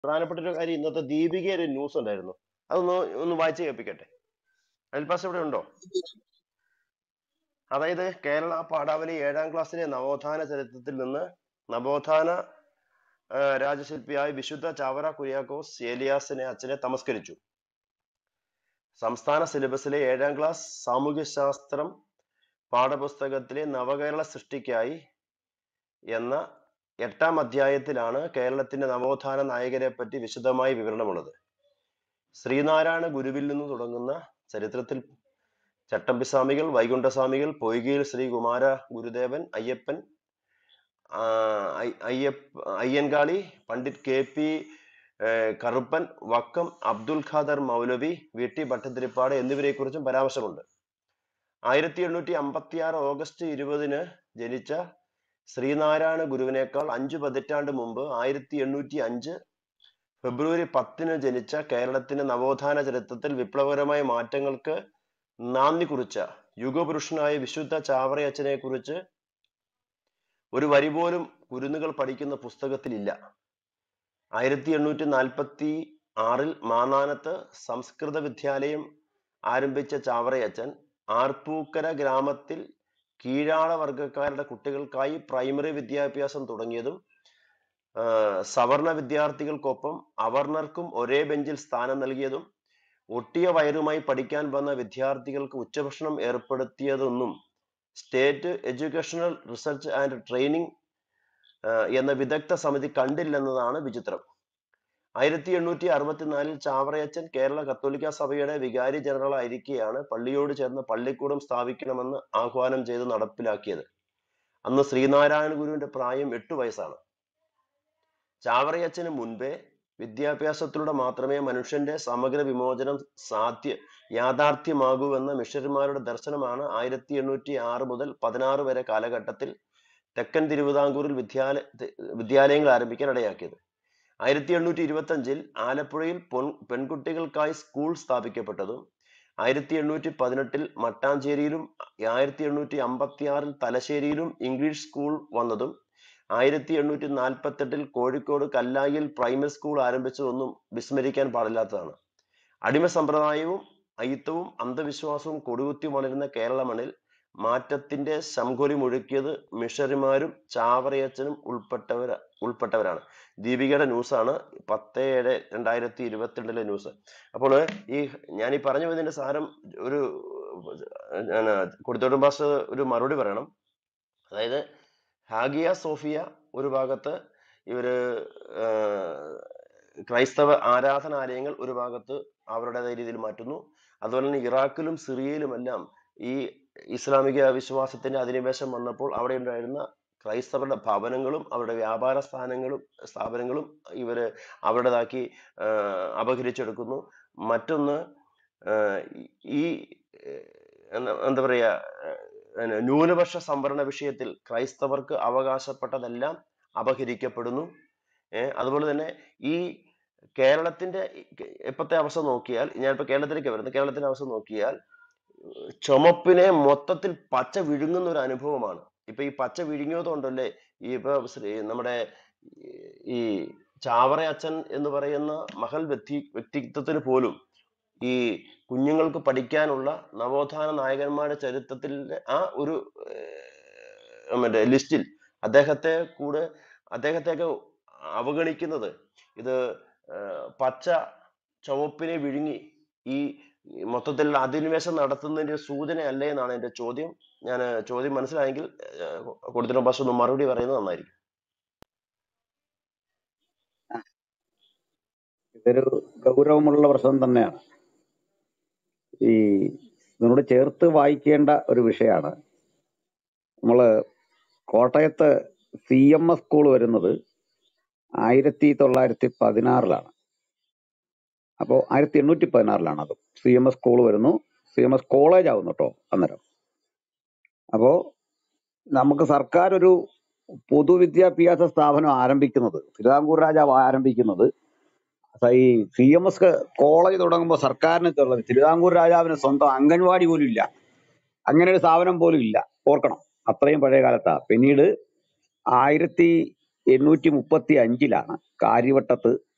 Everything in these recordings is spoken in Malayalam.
പ്രധാനപ്പെട്ട ഒരു കാര്യം ഇന്നത്തെ ദീപിക ഒരു ന്യൂസ് ഉണ്ടായിരുന്നു അതൊന്ന് ഒന്ന് വായിച്ച് കേൾപ്പിക്കട്ടെ അൽപാസ് ഇവിടെ ഉണ്ടോ അതായത് കേരള പാഠാവലി ഏഴാം ക്ലാസ്സിലെ നവോത്ഥാന ചരിത്രത്തിൽ നിന്ന് നവോത്ഥാന ആ, രാജശില്പിയായ വിശുദ്ധ ചാവറ കുര്യാക്കോസ് ഏലിയാസിനെ അച്ഛനെ തമസ്കരിച്ചു സംസ്ഥാന സിലബസിലെ ഏഴാം ക്ലാസ് സാമൂഹ്യശാസ്ത്രം പാഠപുസ്തകത്തിലെ നവകേരള സൃഷ്ടിക്കായി എന്ന എട്ടാം അധ്യായത്തിലാണ് കേരളത്തിന്റെ നവോത്ഥാന നായകരെ പറ്റി വിശദമായ വിവരണമുള്ളത് ശ്രീനാരായണ ഗുരുവിൽ നിന്ന് തുടങ്ങുന്ന ചരിത്രത്തിൽ ചട്ടമ്പിസ്വാമികൾ വൈകുണ്ഠസ്വാമികൾ പൊയ്കയിൽ ശ്രീ കുമാര ഗുരുദേവൻ അയ്യപ്പൻ ആ, അയ്- അയ്യപ്പ അയ്യൻകാളി പണ്ഡിറ്റ് കെ പി ഏഹ്, കറുപ്പൻ വക്കം അബ്ദുൽ ഖാദർ മൗലവി വി ടി ഭട്ടതിരിപ്പാട് എന്നിവരെ കുറിച്ചും പരാമർശമുണ്ട് ആയിരത്തി എണ്ണൂറ്റി അമ്പത്തി ആറ് ഓഗസ്റ്റ് ഇരുപതിന് ജനിച്ച ശ്രീനാരായണ ഗുരുവിനേക്കാൾ അഞ്ചു പതിറ്റാണ്ട് മുമ്പ് ആയിരത്തി എണ്ണൂറ്റി അഞ്ച് ഫെബ്രുവരി പത്തിന് ജനിച്ച കേരളത്തിന്റെ നവോത്ഥാന ചരിത്രത്തിൽ വിപ്ലവകരമായ മാറ്റങ്ങൾക്ക് നാന്ദി കുറിച്ച യുഗപുരുഷനായ വിശുദ്ധ ചാവറയച്ചനെ കുറിച്ച് ഒരു വരി പോലും കുരുന്നുകൾ പഠിക്കുന്ന പുസ്തകത്തിലില്ല ആയിരത്തി എണ്ണൂറ്റി നാൽപ്പത്തി ആറിൽ മാന്നാനത്ത് സംസ്കൃത വിദ്യാലയം ആരംഭിച്ച ചാവറയച്ചൻ ആർപ്പൂക്കര ഗ്രാമത്തിൽ കീഴാള വർഗക്കാരുടെ കുട്ടികൾക്കായി പ്രൈമറി വിദ്യാഭ്യാസം തുടങ്ങിയതും ആ, സവർണ വിദ്യാർത്ഥികൾക്കൊപ്പം അവർണർക്കും ഒരേ ബെഞ്ചിൽ സ്ഥാനം നൽകിയതും ഒട്ടിയ വയറുമായി പഠിക്കാൻ വന്ന വിദ്യാർത്ഥികൾക്ക് ഉച്ചഭക്ഷണം ഏർപ്പെടുത്തിയതൊന്നും state educational research and training എന്ന വിദഗ്ധ സമിതി കണ്ടില്ലെന്നതാണ് വിചിത്രം ആയിരത്തി എണ്ണൂറ്റി അറുപത്തിനാലിൽ ചാവറയച്ചൻ കേരള കത്തോലിക്ക സഭയുടെ വികാരി ജനറൽ ആയിരിക്കെയാണ് പള്ളിയോട് ചേർന്ന് പള്ളിക്കൂടം സ്ഥാപിക്കണമെന്ന് ആഹ്വാനം ചെയ്ത് നടപ്പിലാക്കിയത് അന്ന് ശ്രീനാരായണ ഗുരുവിന്റെ പ്രായം എട്ടു വയസ്സാണ് ചാവറയച്ചന് മുൻപേ വിദ്യാഭ്യാസത്തിലൂടെ മാത്രമേ മനുഷ്യന്റെ സമഗ്ര വിമോചനം സാധ്യ യാഥാർത്ഥ്യമാകൂ എന്ന മിഷണറിമാരുടെ ദർശനമാണ് ആയിരത്തി എണ്ണൂറ്റി ആറ് മുതൽ പതിനാറ് വരെ കാലഘട്ടത്തിൽ തെക്കൻ തിരുവിതാംകൂറിൽ വിദ്യാലയ വിദ്യാലയങ്ങൾ ആരംഭിക്കാൻ ഇടയാക്കിയത് ആയിരത്തി എണ്ണൂറ്റി ഇരുപത്തി അഞ്ചിൽ ആലപ്പുഴയിൽ പൊൻ പെൺകുട്ടികൾക്കായി സ്കൂൾ സ്ഥാപിക്കപ്പെട്ടതും ആയിരത്തി എണ്ണൂറ്റി പതിനെട്ടിൽ മട്ടാഞ്ചേരിയിലും ആയിരത്തി എണ്ണൂറ്റി അമ്പത്തി ആറിൽ തലശ്ശേരിയിലും ഇംഗ്ലീഷ് സ്കൂൾ വന്നതും ആയിരത്തി എണ്ണൂറ്റി നാൽപ്പത്തെട്ടിൽ കോഴിക്കോട് കല്ലായിൽ പ്രൈമറി സ്കൂൾ ആരംഭിച്ചതൊന്നും വിസ്മരിക്കാൻ പാടില്ലാത്തതാണ് അടിമ സമ്പ്രദായവും അയിത്തവും അന്ധവിശ്വാസവും കൊടികുത്തി വളരുന്ന കേരള മണ്ണിൽ മാറ്റത്തിന്റെ ശംഖൊലി മുഴക്കിയത് മിഷണറിമാരും ചാവറയച്ചനും ഉൾപ്പെട്ടവർ ഉൾപ്പെട്ടവരാണ് ദീപികയുടെ ന്യൂസാണ് പത്ത് ഏഴ് രണ്ടായിരത്തി ഇരുപത്തിരണ്ടിലെ ന്യൂസ് അപ്പോൾ ഈ ഞാൻ ഈ പറഞ്ഞു വരുന്നതിന്റെ സാരം ഒരു കൊടുത്തോട്ടും പാസ് ഒരു മറുപടി പറയണം അതായത് ഹാഗിയ സോഫിയ ഒരു ഭാഗത്ത് ഇവര് ആ, ക്രൈസ്തവ ആരാധനാലയങ്ങൾ ഒരു ഭാഗത്ത് അവരുടേതായ രീതിയിൽ മാറ്റുന്നു അതുപോലെ തന്നെ ഇറാഖിലും സിറിയയിലുമെല്ലാം ഈ ഇസ്ലാമിക വിശ്വാസത്തിന്റെ അധിനിവേശം വന്നപ്പോൾ അവിടെ ഉണ്ടായിരുന്ന ക്രൈസ്തവരുടെ ഭവനങ്ങളും അവരുടെ വ്യാപാര സ്ഥാനങ്ങളും സ്ഥാപനങ്ങളും ഇവര് അവരുടേതാക്കി ആ, അപഹരിച്ചെടുക്കുന്നു മറ്റൊന്ന് ആ, ഈ ഏഹ്, എന്താ എന്താ പറയാ ഏഹ്, ന്യൂനപക്ഷ സംവരണ വിഷയത്തിൽ ക്രൈസ്തവർക്ക് അവകാശപ്പെട്ടതെല്ലാം അപഹരിക്കപ്പെടുന്നു ഏഹ് അതുപോലെ തന്നെ ഈ കേരളത്തിന്റെ ഇപ്പോഴത്തെ അവസ്ഥ നോക്കിയാൽ ഞാനിപ്പോ കേരളത്തിലേക്ക് വരുന്നത് കേരളത്തിന്റെ അവസ്ഥ നോക്കിയാൽ ചുമപ്പിനെ മൊത്തത്തിൽ പച്ച വിഴുങ്ങുന്ന ഒരു അനുഭവമാണ് ഇപ്പൊ ഈ പച്ച വിഴുങ്ങിയത് കൊണ്ടല്ലേ ഈ ഇപ്പൊ ശ്രീ- നമ്മുടെ ഈ ചാവറ അച്ഛൻ എന്ന് പറയുന്ന മഹൽ വ്യക്തി വ്യക്തിത്വത്തിന് പോലും ഈ കുഞ്ഞുങ്ങൾക്ക് പഠിക്കാനുള്ള നവോത്ഥാന നായകന്മാരുടെ ചരിത്രത്തിൽ ആ ഒരു ഏർ, മറ്റേ ലിസ്റ്റിൽ അദ്ദേഹത്തെ കൂടെ അദ്ദേഹത്തെയൊക്കെ അവഗണിക്കുന്നത് ഇത് ഏർ, പച്ച ചുവപ്പിനെ വിഴുങ്ങി ഈ മൊത്തത്തിൽ അധിനിവേശം നടത്തുന്നതിന്റെ സൂചനയല്ലേ എന്നാണ് എന്റെ ചോദ്യം ഞാൻ ചോദ്യം മനസ്സിലായെങ്കിൽ കൊടുത്തിട്ട് ഭാഷ ഒന്ന് മറുപടി പറയുന്നത് നന്നായിരിക്കും ഇതൊരു ഗൗരവമുള്ള പ്രശ്നം തന്നെയാണ് ഈ ഇതിനോട് ചേർത്ത് വായിക്കേണ്ട ഒരു വിഷയമാണ് നമ്മള് കോട്ടയത്ത് സി എം എസ് സ്കൂൾ വരുന്നത് ആയിരത്തി തൊള്ളായിരത്തി പതിനാറിലാണ് അപ്പോൾ ആയിരത്തി എണ്ണൂറ്റി പതിനാറിലാണ് അത് സി എം എസ് സ്കൂൾ വരുന്നു സി എം എസ് കോളേജ് ആവുന്നു കേട്ടോ അന്നേരം അപ്പോൾ നമുക്ക് സർക്കാർ ഒരു പൊതുവിദ്യാഭ്യാസ സ്ഥാപനം ആരംഭിക്കുന്നത് തിരുവിതാംകൂർ രാജാവ് ആരംഭിക്കുന്നത് സ- ഈ സി എം എസ് കോളേജ് തുടങ്ങുമ്പോൾ സർക്കാരിന് തുള്ളത് തിരുവിതാംകൂർ രാജാവിന് സ്വന്തം അംഗൻവാടി പോലും ഇല്ല അങ്ങനെ ഒരു സ്ഥാപനം പോലും ഇല്ല ഓർക്കണം അത്രയും പഴയ കാലത്താ പിന്നീട് ആയിരത്തി എണ്ണൂറ്റി മുപ്പത്തി അഞ്ചിലാണ് കാര്യവട്ടത്ത്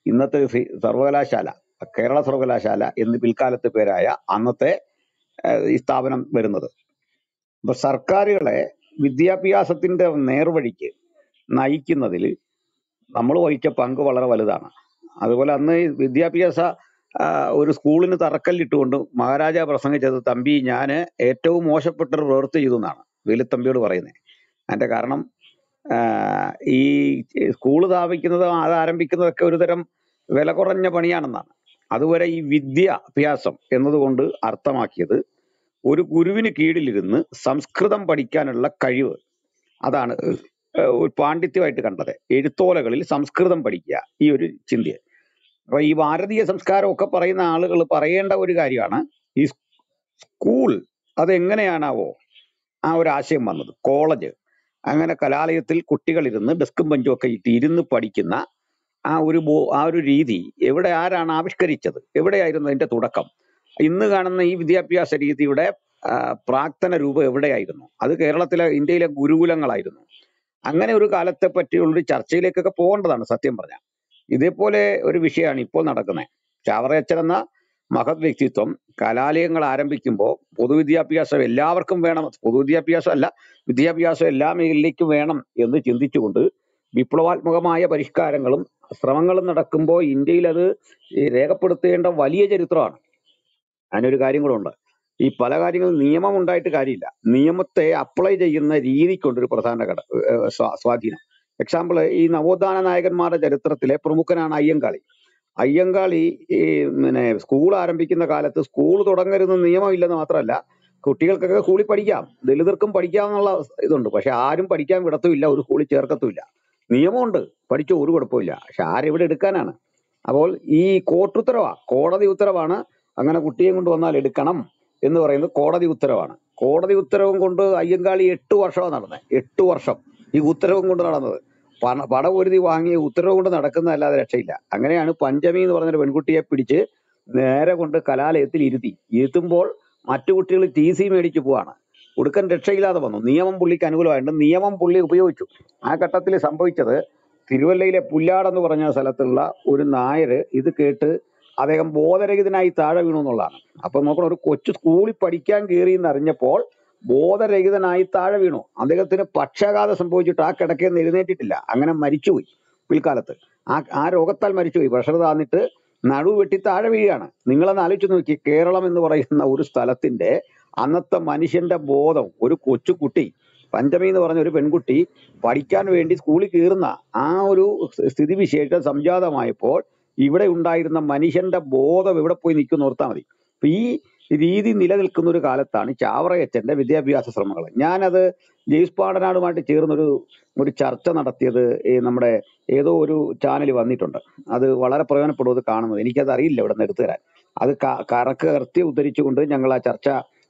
ഇന്നത്തെ സി- സർവകലാശാല കേരള സർവകലാശാല എന്ന് പിൽക്കാലത്ത് പേരായ അന്നത്തെ ഏഹ്, ഈ സ്ഥാപനം വരുന്നത് അപ്പൊ സർക്കാരുകളെ വിദ്യാഭ്യാസത്തിന്റെ നേർവഴിക്ക് നയിക്കുന്നതിൽ നമ്മൾ വഹിച്ച പങ്ക് വളരെ വലുതാണ് അതുപോലെ അന്ന് ഈ വിദ്യാഭ്യാസ ആ, ഒരു സ്കൂളിന് തറക്കല്ലിട്ടുകൊണ്ട് മഹാരാജ പ്രസംഗിച്ചത് തമ്പി ഞാൻ ഏറ്റവും മോശപ്പെട്ട ഒരു പ്രവൃത്തി ചെയ്തു എന്നാണ് വേലുത്തമ്പിയോട് പറയുന്നത് അതിന്റെ കാരണം ആ, ഈ സ്കൂൾ സ്ഥാപിക്കുന്നത് അത് ആരംഭിക്കുന്നതൊക്കെ ഒരു തരം വില കുറഞ്ഞ പണിയാണെന്നാണ് അതുവരെ ഈ വിദ്യാഭ്യാസം എന്നതുകൊണ്ട് അർത്ഥമാക്കിയത് ഒരു ഗുരുവിന് കീഴിലിരുന്ന് സംസ്കൃതം പഠിക്കാനുള്ള കഴിവ് അതാണ് ഏഹ് ഒരു പാണ്ഡിത്യമായിട്ട് കണ്ടത് എഴുത്തോലകളിൽ സംസ്കൃതം പഠിക്കുക ഈ ഒരു ചിന്തയെ അപ്പൊ ഈ ഭാരതീയ സംസ്കാരം ഒക്കെ പറയുന്ന ആളുകൾ പറയേണ്ട ഒരു കാര്യമാണ് ഈ സ്കൂൾ അതെങ്ങനെയാണാവോ ആ ഒരു ആശയം വന്നത് കോളേജ് അങ്ങനെ കലാലയത്തിൽ കുട്ടികൾ ഇരുന്ന് ഡെസ്കും ബെഞ്ചും ഒക്കെ ഇട്ട് ഇരുന്ന് പഠിക്കുന്ന ആ ഒരു ബോ- ആ ഒരു രീതി എവിടെ ആരാണ് ആവിഷ്കരിച്ചത് എവിടെയായിരുന്നു അതിന്റെ തുടക്കം ഇന്ന് കാണുന്ന ഈ വിദ്യാഭ്യാസ രീതിയുടെ ആ, പ്രാക്തന രൂപം എവിടെയായിരുന്നു അത് കേരളത്തിലെ ഇന്ത്യയിലെ ഗുരുകുലങ്ങളായിരുന്നു അങ്ങനെ ഒരു കാലത്തെ പറ്റിയുള്ള ഒരു ചർച്ചയിലേക്കൊക്കെ പോകേണ്ടതാണ് സത്യം പറഞ്ഞാൽ ഇതേപോലെ ഒരു വിഷയമാണ് ഇപ്പോൾ നടക്കുന്നത് ചാവറയച്ചൻ എന്ന മഹത് വ്യക്തിത്വം കലാലയങ്ങൾ ആരംഭിക്കുമ്പോൾ പൊതുവിദ്യാഭ്യാസം എല്ലാവർക്കും വേണം പൊതുവിദ്യാഭ്യാസം അല്ല വിദ്യാഭ്യാസം എല്ലാ മേഖലയിലേക്കും വേണം എന്ന് ചിന്തിച്ചുകൊണ്ട് വിപ്ലവാത്മകമായ പരിഷ്കാരങ്ങളും ശ്രമങ്ങളും നടക്കുമ്പോൾ ഇന്ത്യയിൽ അത് ഈ രേഖപ്പെടുത്തേണ്ട വലിയ ചരിത്രമാണ് അതിനൊരു കാര്യം കൂടെ ഉണ്ട് ഈ പല കാര്യങ്ങളും നിയമം ഉണ്ടായിട്ട് കാര്യമില്ല നിയമത്തെ അപ്ലൈ ചെയ്യുന്ന രീതിക്കൊണ്ടൊരു പ്രധാന ഘട ഏഹ് സ്വാ- സ്വാധീനം എക്സാമ്പിൾ ഈ നവോത്ഥാന നായകന്മാരുടെ ചരിത്രത്തിലെ പ്രമുഖനാണ് അയ്യങ്കാളി അയ്യങ്കാളി ഈ പിന്നെ സ്കൂൾ ആരംഭിക്കുന്ന കാലത്ത് സ്കൂൾ തുടങ്ങരുതെന്ന് നിയമമില്ലെന്ന് മാത്രമല്ല കുട്ടികൾക്കൊക്കെ സ്കൂളിൽ പഠിക്കാം ദളിതർക്കും പഠിക്കാമെന്നുള്ള ഇതുണ്ട് പക്ഷെ ആരും പഠിക്കാൻ വിടത്തുമില്ല ഒരു സ്കൂളിൽ ചേർക്കത്തുമില്ല നിയമമുണ്ട് പഠിച്ചു ഒരു കുഴപ്പമില്ല പക്ഷെ ആരെവിടെ എടുക്കാനാണ് അപ്പോൾ ഈ കോർട്ട് ഉത്തരവാ കോടതി ഉത്തരവാണ് അങ്ങനെ കുട്ടിയെ കൊണ്ട് വന്നാൽ എടുക്കണം എന്ന് പറയുന്നത് കോടതി ഉത്തരവാണ് കോടതി ഉത്തരവും കൊണ്ട് അയ്യങ്കാളി എട്ട് വർഷമാണ് നടന്നത് എട്ട് വർഷം ഈ ഉത്തരവും കൊണ്ട് നടന്നത് പണ പടപൊരുതി വാങ്ങി ഉത്തരവ് കൊണ്ട് നടക്കുന്നതല്ലാതെ രക്ഷയില്ല അങ്ങനെയാണ് പഞ്ചമി എന്ന് പറഞ്ഞൊരു പെൺകുട്ടിയെ പിടിച്ച് നേരെ കൊണ്ട് കലാലയത്തിൽ ഇരുത്തി ഇരുത്തുമ്പോൾ മറ്റു കുട്ടികൾ ടി സി മേടിച്ച് പോവാണ് ഉടുക്കൻ രക്ഷയില്ലാതെ വന്നു നിയമം പുള്ളിക്ക് അനുകൂലമായിട്ട് നിയമം പുള്ളി ഉപയോഗിച്ചു ആ ഘട്ടത്തിൽ സംഭവിച്ചത് തിരുവല്ലയിലെ പുല്ലാട് എന്ന് പറഞ്ഞ സ്ഥലത്തുള്ള ഒരു നായര് ഇത് കേട്ട് അദ്ദേഹം ബോധരഹിതനായി താഴെ വീണു എന്നുള്ളതാണ് അപ്പൊ നോക്കണം ഒരു കൊച്ചു സ്കൂളിൽ പഠിക്കാൻ കയറി എന്ന് അറിഞ്ഞപ്പോൾ ബോധരഹിതനായി താഴെ വീണു അദ്ദേഹത്തിന് പക്ഷാഘാതം സംഭവിച്ചിട്ട് ആ കിടക്കയിൽ നിന്ന് എഴുന്നേറ്റിട്ടില്ല അങ്ങനെ മരിച്ചുപോയി പിൽക്കാലത്ത് ആ ആ രോഗത്താൽ മരിച്ചുപോയി പ്രഷർ താന്നിട്ട് നടുവ് വെട്ടി താഴെ വീഴുകയാണ് നിങ്ങളൊന്ന് ആലോചിച്ച് നോക്കി കേരളം എന്ന് പറയുന്ന ഒരു സ്ഥലത്തിന്റെ അന്നത്തെ മനുഷ്യന്റെ ബോധം ഒരു കൊച്ചുകുട്ടി പഞ്ചമി എന്ന് പറഞ്ഞ ഒരു പെൺകുട്ടി പഠിക്കാൻ വേണ്ടി സ്കൂളിൽ കയറുന്ന ആ ഒരു സ്ഥിതിവിശേഷം സംജാതമായപ്പോൾ ഇവിടെ ഉണ്ടായിരുന്ന മനുഷ്യന്റെ ബോധം എവിടെ പോയി നിൽക്കുന്നു ഓർത്താൽ മതി അപ്പൊ ഈ രീതി നിലനിൽക്കുന്ന ഒരു കാലത്താണ് ചാവറയച്ചന്റെ വിദ്യാഭ്യാസ ശ്രമങ്ങൾ ഞാനത് ജെയ്സ് പാടനാടുമായിട്ട് ചേർന്നൊരു ഒരു ചർച്ച നടത്തിയത് ഈ നമ്മുടെ ഏതോ ഒരു ചാനൽ വന്നിട്ടുണ്ട് അത് വളരെ പ്രയോജനപ്പെടും അത് കാണുന്നത് എനിക്കത് അറിയില്ല ഇവിടെ നിന്ന് എടുത്തു തരാൻ അത് ക- കറക്ക് കറക്റ്റ് ഉദ്ധരിച്ചുകൊണ്ട് ഞങ്ങൾ ആ ചർച്ച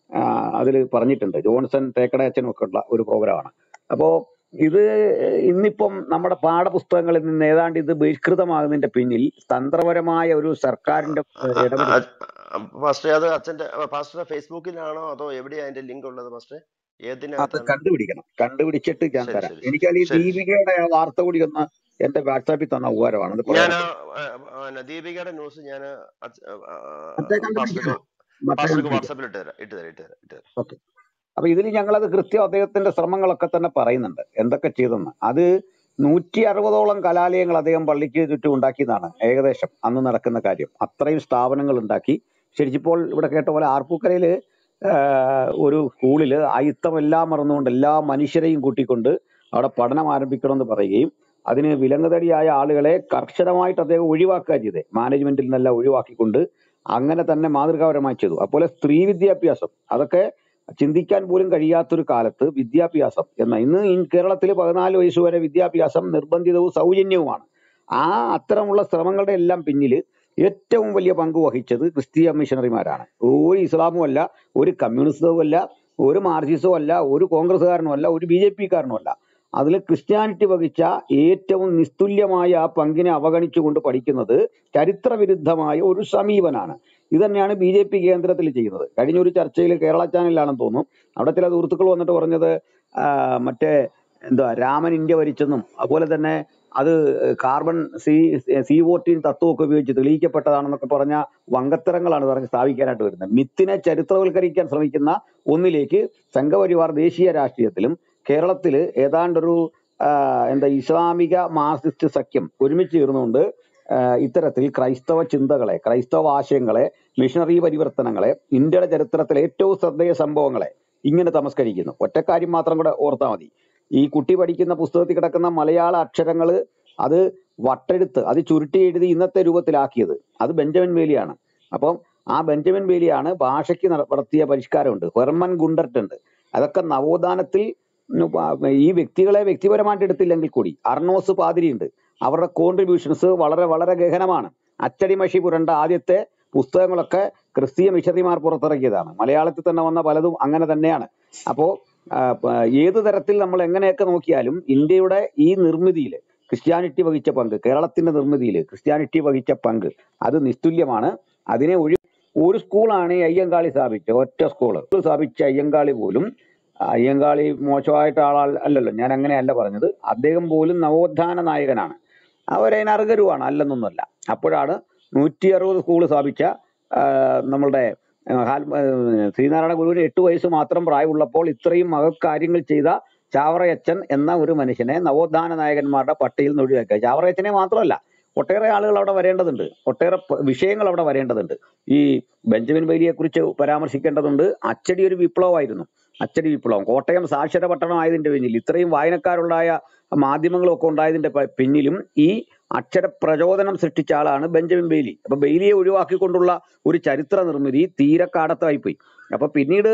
അതിൽ പറഞ്ഞിട്ടുണ്ട് ജോൺസൺ തേക്കടയച്ചനും ഒക്കെ ഉള്ള ഒരു പ്രോഗ്രാമാണ് അപ്പോ ഇത് ഇന്നിപ്പം നമ്മുടെ പാഠപുസ്തകങ്ങളിൽ നിന്ന് ഏതാണ്ട് ഇത് ബഹിഷ്കൃതമാകുന്നതിന്റെ പിന്നിൽ തന്ത്രപരമായ ഒരു സർക്കാരിന്റെ ഏഹ്, ഇടപെടൽ പാസ്റ്റർ അത് അച്ഛന്റെ പാസ്റ്ററുടെ ഫേസ്ബുക്കിലാണോ അതോ എവിടെയാ അതിന്റെ ലിങ്ക് ഉള്ളത് പാസ്റ്റർ അത് ഏതിനകത്താണ് കണ്ടുപിടിക്കണം കണ്ടുപിടിച്ചിട്ട് ഞാൻ ശരി തരാം ശരി ശരി എനിക്കത് ഈ ശരി ശരി ദീപികയുടെ ആ വാർത്ത കൂടി ഒന്ന് എന്റെ വാട്സാപ്പിൽ തന്ന ഉപകാരമാണ് അത് ഞാൻ പ്രയോജനപ്പെടും ദീപികയുടെ ന്യൂസ് ഞാൻ മറ്റേ പാസ്റ്റർക്ക് കണ്ടുപിടിക്കണം മറ്റേ പാസ്റ്റർക്ക് കണ്ടുപിടിക്കണം വാട്സാപ്പിൽ ഇട്ട് തരാം ഇട്ട് തരാം ഇട്ട് തരാം ഇട്ട് തരാം ഓക്കെ അപ്പൊ ഇതിൽ ഞങ്ങളത് കൃത്യം അദ്ദേഹത്തിന്റെ ശ്രമങ്ങളൊക്കെ തന്നെ പറയുന്നുണ്ട് എന്തൊക്കെ ചെയ്തെന്ന് അത് നൂറ്റി അറുപതോളം കലാലയങ്ങൾ അദ്ദേഹം പള്ളിക്ക് ചുറ്റും ഉണ്ടാക്കിയതാണ് ഏകദേശം അന്ന് നടക്കുന്ന കാര്യം അത്രയും സ്ഥാപനങ്ങൾ ഉണ്ടാക്കി ശരിച്ചിപ്പോൾ ഇവിടെ കേട്ട പോലെ ആർപ്പൂക്കരയില് ആഹ് ഒരു സ്കൂളില് അയിത്തമെല്ലാം മറന്നുകൊണ്ട് എല്ലാ മനുഷ്യരെയും കൂട്ടിക്കൊണ്ട് അവിടെ പഠനം ആരംഭിക്കണമെന്ന് പറയുകയും അതിന് വിലങ്ങുതടിയായ ആളുകളെ കർശനമായിട്ട് അദ്ദേഹം ഒഴിവാക്കുക ചെയ്തത് മാനേജ്മെന്റിൽ നിന്നെല്ലാം ഒഴിവാക്കിക്കൊണ്ട് അങ്ങനെ തന്നെ മാതൃകാപരമായി ചെയ്തു അതുപോലെ സ്ത്രീ വിദ്യാഭ്യാസം അതൊക്കെ ചിന്തിക്കാൻ പോലും കഴിയാത്തൊരു കാലത്ത് വിദ്യാഭ്യാസം എന്ന ഇന്ന് ഈ കേരളത്തിൽ പതിനാല് വയസ്സ് വരെ വിദ്യാഭ്യാസം നിർബന്ധിതവും സൗജന്യവുമാണ് ആ അത്തരമുള്ള ശ്രമങ്ങളുടെ എല്ലാം പിന്നിൽ ഏറ്റവും വലിയ പങ്ക് വഹിച്ചത് ക്രിസ്തീയ മിഷണറിമാരാണ് ഒരു ഇസ്ലാമും അല്ല ഒരു കമ്മ്യൂണിസ്റ്റവും അല്ല ഒരു മാർക്സിസവും അല്ല ഒരു കോൺഗ്രസ്സുകാരനും അല്ല ഒരു ബി ജെ പിക്കാരനും അല്ല അതിൽ ക്രിസ്ത്യാനിറ്റി വഹിച്ച ഏറ്റവും നിസ്തുല്യമായ ആ പങ്കിനെ അവഗണിച്ചുകൊണ്ട് പഠിക്കുന്നത് ചരിത്രവിരുദ്ധമായ ഒരു സമീപനാണ് ഇത് തന്നെയാണ് ബി ജെ പി കേന്ദ്രത്തിൽ ചെയ്യുന്നത് കഴിഞ്ഞ ഒരു ചർച്ചയിൽ കേരള ചാനലിലാണെന്ന് തോന്നുന്നു അവിടെ ചില സുഹൃത്തുക്കൾ വന്നിട്ട് പറഞ്ഞത് ആ, മറ്റേ എന്താ രാമൻ ഇന്ത്യ ഭരിച്ചെന്നും അതുപോലെ തന്നെ അത് കാർബൺ സി സി വോട്ടീൻ തത്വമൊക്കെ ഉപയോഗിച്ച് തെളിയിക്കപ്പെട്ടതാണെന്നൊക്കെ പറഞ്ഞ വങ്കത്തരങ്ങളാണ് പറഞ്ഞ് സ്ഥാപിക്കാനായിട്ട് വരുന്നത് മിത്തിനെ ചരിത്രവൽക്കരിക്കാൻ ശ്രമിക്കുന്ന ഒന്നിലേക്ക് സംഘപരിവാർ ദേശീയ രാഷ്ട്രീയത്തിലും കേരളത്തിൽ ഏതാണ്ടൊരു ആ, എന്താ ഇസ്ലാമിക മാർക്സിസ്റ്റ് സഖ്യം ഒരുമിച്ച് ചേർന്നുകൊണ്ട് ആ, ഇത്തരത്തിൽ ക്രൈസ്തവ ചിന്തകളെ ക്രൈസ്തവ ആശയങ്ങളെ മിഷണറി പരിവർത്തനങ്ങളെ ഇന്ത്യയുടെ ചരിത്രത്തിലെ ഏറ്റവും ശ്രദ്ധേയ സംഭവങ്ങളെ ഇങ്ങനെ തമസ്കരിക്കുന്നു ഒറ്റക്കാര്യം മാത്രം കൂടെ ഓർത്താൽ മതി ഈ കുട്ടി പഠിക്കുന്ന പുസ്തകത്തിൽ കിടക്കുന്ന മലയാള അക്ഷരങ്ങൾ അത് വട്ടെഴുത്ത് അത് ചുരുട്ടി എഴുതി ഇന്നത്തെ രൂപത്തിലാക്കിയത് അത് ബെഞ്ചമിൻ വേലിയാണ് അപ്പം ആ ബെഞ്ചമിൻ വേലിയാണ് ഭാഷയ്ക്ക് നട- നടത്തിയ പരിഷ്കാരമുണ്ട് ഹെർമൻ ഗുണ്ടർട്ട് ഉണ്ട് അതൊക്കെ നവോത്ഥാനത്തിൽ ഉം പ- ഈ വ്യക്തികളെ വ്യക്തിപരമായിട്ട് എടുത്തില്ലെങ്കിൽ കൂടി അർണോസ് പാതിരിയുണ്ട് അവരുടെ കോൺട്രിബ്യൂഷൻസ് വളരെ വളരെ ഗഹനമാണ് അച്ചടി മഷി പുരണ്ട ആദ്യത്തെ പുസ്തകങ്ങളൊക്കെ ക്രിസ്തീയ മിഷണറിമാർ പുറത്തിറക്കിയതാണ് മലയാളത്തിൽ തന്നെ വന്ന പലതും അങ്ങനെ തന്നെയാണ് അപ്പോ ആ, പ- ഏത് തരത്തിൽ നമ്മൾ എങ്ങനെയൊക്കെ നോക്കിയാലും ഇന്ത്യയുടെ ഈ നിർമ്മിതിയിൽ ക്രിസ്ത്യാനിറ്റി വഹിച്ച പങ്ക് കേരളത്തിന്റെ നിർമ്മിതിയിൽ ക്രിസ്ത്യാനിറ്റി വഹിച്ച പങ്ക് അത് നിസ്തുല്യമാണ് അതിനെ ഒഴി ഒരു സ്കൂളാണ് ഈ അയ്യങ്കാളി സ്ഥാപിച്ചത് ഒറ്റ സ്കൂള് സ്ഥാപിച്ച അയ്യങ്കാളി പോലും അയ്യങ്കാളി മോശമായിട്ട് ആളാ അല്ലല്ലോ ഞാൻ അങ്ങനെയല്ല പറഞ്ഞത് അദ്ദേഹം പോലും നവോത്ഥാന നായകനാണ് അവരതിന് അർഹരുമാണ് അല്ലെന്നൊന്നുമല്ല അപ്പോഴാണ് നൂറ്റി അറുപത് സ്കൂൾ സ്ഥാപിച്ച ആ, നമ്മളുടെ ആ, ഹാൽ- ആ, ശ്രീനാരായണ ഗുരുവിന് എട്ട് വയസ്സ് മാത്രം പ്രായമുള്ളപ്പോൾ ഇത്രയും മഹത് കാര്യങ്ങൾ ചെയ്ത ചാവറയച്ചൻ എന്ന ഒരു മനുഷ്യനെ നവോത്ഥാന നായകന്മാരുടെ പട്ടികയിൽ നിന്ന് ഒഴിവാക്കുക ചാവറയച്ചനെ മാത്രമല്ല ഒട്ടേറെ ആളുകൾ അവിടെ വരേണ്ടതുണ്ട് ഒട്ടേറെ പ- വിഷയങ്ങൾ അവിടെ വരേണ്ടതുണ്ട് ഈ ബെഞ്ചമിൻ ബൈലിയെ കുറിച്ച് പരാമർശിക്കേണ്ടതുണ്ട് അച്ചടി ഒരു വിപ്ലവമായിരുന്നു അച്ചടി വിപ്ലവം കോട്ടയം സാക്ഷര പട്ടണം ആയതിന്റെ പിന്നിൽ ഇത്രയും വായനക്കാരുണ്ടായ മാധ്യമങ്ങളും ഒക്കെ ഉണ്ടായതിന്റെ പ- പിന്നിലും ഈ അക്ഷര പ്രചോദനം സൃഷ്ടിച്ച ആളാണ് ബെഞ്ചമിൻ ബെയ്ലി അപ്പൊ ബെയ്ലിയെ ഒഴിവാക്കിക്കൊണ്ടുള്ള ഒരു ചരിത്ര നിർമ്മിതി തീരെ കാടത്തായിപ്പോയി അപ്പൊ പിന്നീട്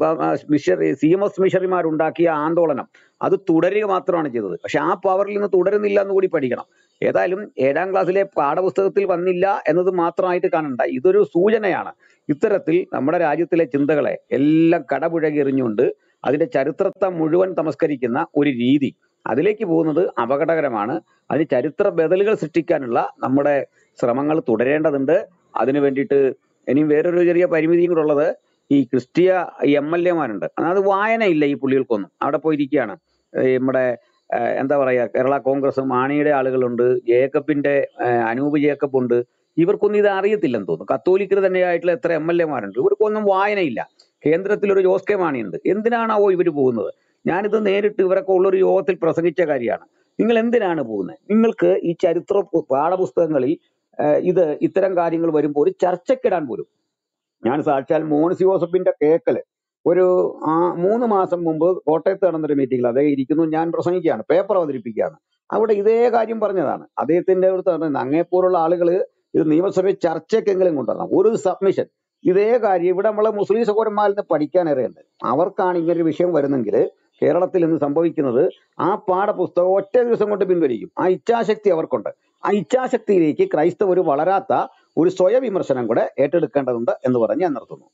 മിഷറി സി എം എസ് മിഷറിമാരുണ്ടാക്കിയ ആന്തോളനം അത് തുടരുക മാത്രമാണ് ചെയ്തത് പക്ഷെ ആ പവറിൽ നിന്ന് തുടരുന്നില്ല എന്ന് കൂടി പഠിക്കണം ഏതായാലും ഏഴാം ക്ലാസ്സിലെ പാഠപുസ്തകത്തിൽ വന്നില്ല എന്നത് മാത്രമായിട്ട് കാണണ്ട ഇതൊരു സൂചനയാണ് ഇത്തരത്തിൽ നമ്മുടെ രാജ്യത്തിലെ ചിന്തകളെ എല്ലാം കടപുഴകി എറിഞ്ഞുകൊണ്ട് അതിന്റെ ചരിത്രത്തെ മുഴുവൻ തമസ്കരിക്കുന്ന ഒരു രീതി അതിലേക്ക് പോകുന്നത് അപകടകരമാണ് അതിന് ചരിത്ര ബദലുകൾ സൃഷ്ടിക്കാനുള്ള നമ്മുടെ ശ്രമങ്ങൾ തുടരേണ്ടതുണ്ട് അതിനു വേണ്ടിയിട്ട് ഇനിയും വേറൊരു ചെറിയ പരിമിതിയും കൂടെ ഉള്ളത് ഈ ക്രിസ്തീയ എം എൽ എമാരുണ്ട് അത് വായനയില്ല ഈ പുള്ളികൾക്കൊന്നും അവിടെ പോയിരിക്കുകയാണ് ഈ നമ്മുടെ ഏഹ്, എന്താ പറയാ കേരള കോൺഗ്രസ് മാണിയുടെ ആളുകളുണ്ട് ജേക്കബിന്റെ ഏഹ്, അനൂപ് ജേക്കബ് ഉണ്ട് ഇവർക്കൊന്നും ഇത് അറിയത്തില്ലെന്ന് തോന്നുന്നു കത്തോലിക്കർ തന്നെയായിട്ടുള്ള എത്ര എം എൽ എമാരുണ്ട് ഇവർക്കൊന്നും വായനയില്ല കേന്ദ്രത്തിൽ ഒരു ജോസ് കെ മാണിയുണ്ട് എന്തിനാണാവോ ഇവർ പോകുന്നത് ഞാനിത് നേരിട്ട് ഇവരൊക്കെ ഉള്ളൊരു യോഗത്തിൽ പ്രസംഗിച്ച കാര്യമാണ് നിങ്ങൾ എന്തിനാണ് പോകുന്നത് നിങ്ങൾക്ക് ഈ ചരിത്ര പു- പാഠപുസ്തകങ്ങളിൽ ഏഹ്, ഇത് ഇത്തരം കാര്യങ്ങൾ വരുമ്പോൾ ഒരു ചർച്ചയ്ക്കിടാൻ പോലും ഞാൻ സാക്ഷാൽ മോൻസ് ജോസഫിന്റെ കേക്കല് ഒരു ആ മൂന്ന് മാസം മുമ്പ് കോട്ടയത്ത് നടന്നൊരു മീറ്റിംഗിൽ അദ്ദേഹം ഇരിക്കുന്നു ഞാൻ പ്രസംഗിക്കുകയാണ് പേപ്പർ അവതരിപ്പിക്കുകയാണ് അവിടെ ഇതേ കാര്യം പറഞ്ഞതാണ് അദ്ദേഹത്തിന്റെ അടുത്ത് പറഞ്ഞത് അങ്ങേപ്പോലുള്ള ആളുകൾ ഇത് നിയമസഭയിൽ ചർച്ചയ്ക്കെങ്കിലും കൊണ്ടുവരണം ഒരു സബ്മിഷൻ ഇതേ കാര്യം ഇവിടെ നമ്മളെ മുസ്ലിം സഹോദരന്മാരിൽ നിന്ന് പഠിക്കാനറിയുണ്ട് അവർക്കാണ് ഇങ്ങനെ ഒരു വിഷയം വരുന്നെങ്കിൽ കേരളത്തിൽ ഇന്ന് സംഭവിക്കുന്നത് ആ പാഠപുസ്തകം ഒറ്റ ദിവസം കൊണ്ട് പിൻവലിക്കും ആ ഇച്ഛാശക്തി അവർക്കുണ്ട് ആ ഇച്ഛാശക്തിയിലേക്ക് ക്രൈസ്തവർ വളരാത്ത ഒരു സ്വയവിമർശനം കൂടെ ഏറ്റെടുക്കേണ്ടതുണ്ട് എന്ന് പറഞ്ഞ് ഞാൻ നിർത്തുന്നു